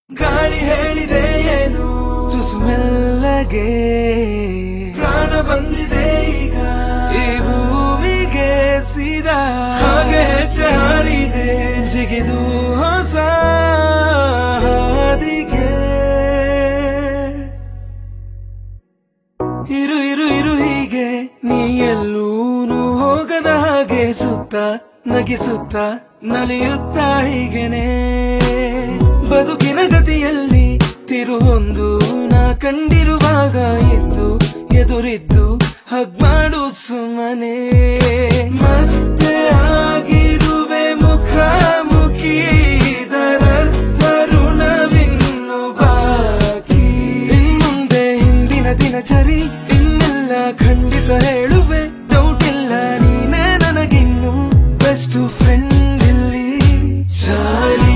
ಗಾಳಿ ಹೇಳಿದೆ ಏನು ತುಸು ಮೆಲ್ಲಗೆ ಪ್ರಾಣ ಬಂದಿದೆ ಈಗ ಈ ಭೂಮಿಗೆ ಸೀದಾ ಹಾಗೆ ಹೆಜ್ಜೆ ಹಾರಿದೆ ಜಿಗಿದು ಹೊಸ ಹಾದಿಗೆ ಇರು ಇರು ಇರು ಹೀಗೆ ನೀ ಎಲ್ಲೂನು ಹೋಗದ ಹಾಗೆ ಸುತ್ತ ನಗಿಸುತ್ತ ನಲಿಯುತ್ತ ಹೀಗೆನೆ ಬದುಕಿನ ಗತಿಯಲ್ಲಿ ತಿರುವೊಂದು ನಾ ಕಂಡಿರುವಾಗ ಇದ್ದು ಎದುರಿದ್ದು ಹಗ್ ಮಾಡು ಸುಮ್ಮನೆ ಮತ್ತೆ ಆಗಿರುವೆ ಮುಖಾಮುಖಿ ಇದರರ್ಥ ಋಣವಿನ್ನು ಬಾಕಿ ಇನ್ಮುಂದೆ ಹಿಂದಿನ ದಿನಚರಿ ಇನ್ನೆಲ್ಲ ಖಂಡಿತ ಹೇಳುವೆ ಡೌಟ್ ಇಲ್ಲ ನೀನೇ ನನಗಿನ್ನು ಬೆಸ್ಟ್ ಫ್ರೆಂಡ್ ಇಲ್ಲಿ ಚಾಲಿ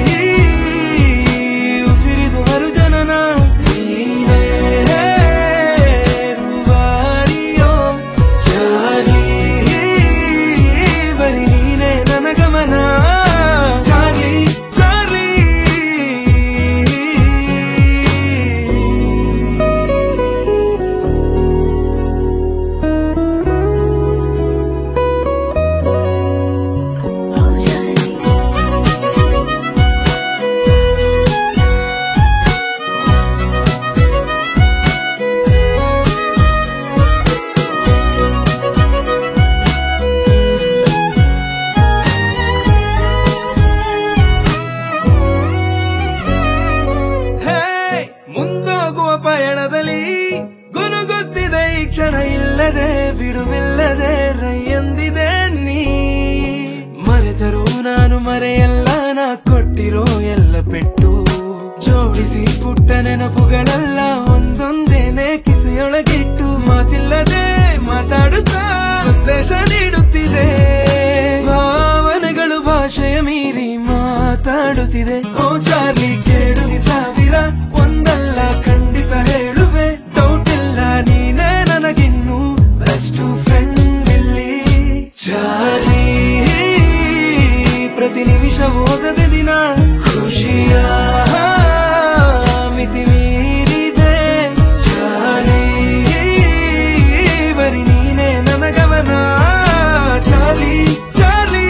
ಉಸಿರಿದು ಮರು ಜನನ ನೀನೇ ರುವಾರಿಯೋ ಚಾಲಿ ಬರೀ ನೀನೇ ನನ್ನ ಗಮನ ಚಾಲಿ ಚಾಲಿ ಹೇ ಮುಂದೋಗುವ ಪಯಣದಲ್ಲಿ ಗುನುಗುತ್ತಿದೆ ಈ ಕ್ಷಣ ಇಲ್ಲದೆ ಬಿಡುವಿಲ್ಲದೆ ರೈ ಎಂದಿದೆ ನೀ ಮರೆತರೂ ನಾನು ಮರೆಯಲ್ಲ ನಾ ಕೊಟ್ಟಿರೋ ಎಲ್ಲ ಪೆಟ್ಟು ಜೋಡಿಸಿ ಪುಟ್ಟ ನೆನಪುಗಳೆಲ್ಲ ಒಂದೊಂದೇನೆ ಕಿಸೆಯೊಳಗಿಟ್ಟು ಮಾತಿಲ್ಲದೆ ಮಾತಾಡುತ್ತಾ ಸಂದೇಶ ನೀಡುತ್ತಿದೆ ಭಾವನೆಗಳು ಭಾಷೆಯ ಮೀರಿ ಮಾತಾಡುತ್ತಿದೆ ಓ ಚಾರ್ಲಿ ಕೇಳುನಿ ಸಾವಿರ ಒಂದಲ್ಲ ಖಂಡಿತ ಹೇಳುವೆ ಡೌಟ್ ಇಲ್ಲ ನೀನೇ ನನಗಿನ್ನು ಬೆಸ್ಟ್ ಫ್ರೆಂಡ್ ಇಲ್ಲಿ ಚಾರ್ಲಿ ಪ್ರತಿ ನಿಮಿಷ ಹೊಸದೆ ದಿನ ಖುಷಿಯ ಮಿತಿ ಮೀರಿದೆ ಚಾಲಿ ಬರಿ ನೀನೇ ನನ್ನ ಗಮನ ಚಾಲಿ ಚಾಲಿ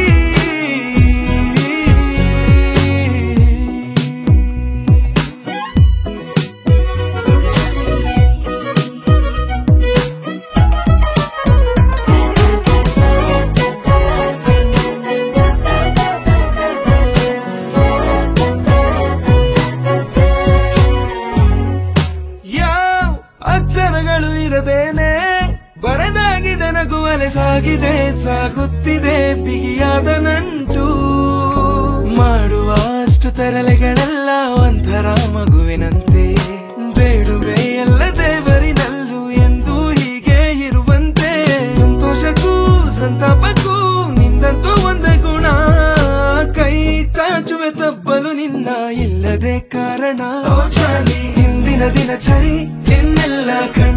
ಯಾವ ಅಕ್ಷರಗಳು ಇರದೇನೆ ಬರೆದಾಗಿದೆ ನಗುವಲೆ ಸಾಗಿದೆ ಸಾಗುತ್ತಿದೆ ಬಿಗಿಯಾದ ನಂಟು ಮಾಡುವ ಅಷ್ಟು ತರಲೆಗಳೆಲ್ಲ ಒಂಥರ ಮಗುವಿನಂತೆ ಬೇಡುವೆ ಎಲ್ಲ ದೇವರಿನಲ್ಲೂ ಎಂದು ಹೀಗೆ ಇರುವಂತೆ ಸಂತೋಷಕ್ಕೂ ಸಂತಾಪಕ್ಕೂ ನಿಂದಂತೂ ಒಂದೇ ಗುಣ ಕೈ ಚಾಚುವೆ ತಪ್ಪಲು ನಿನ್ನ ಇಲ್ಲದೆ ಕಾರಣ ಓ ಚಾಲಿ ಹಿಂದಿನ ದಿನಚರಿ ಇನ್ನೆಲ್ಲ ಕಣ್ಣ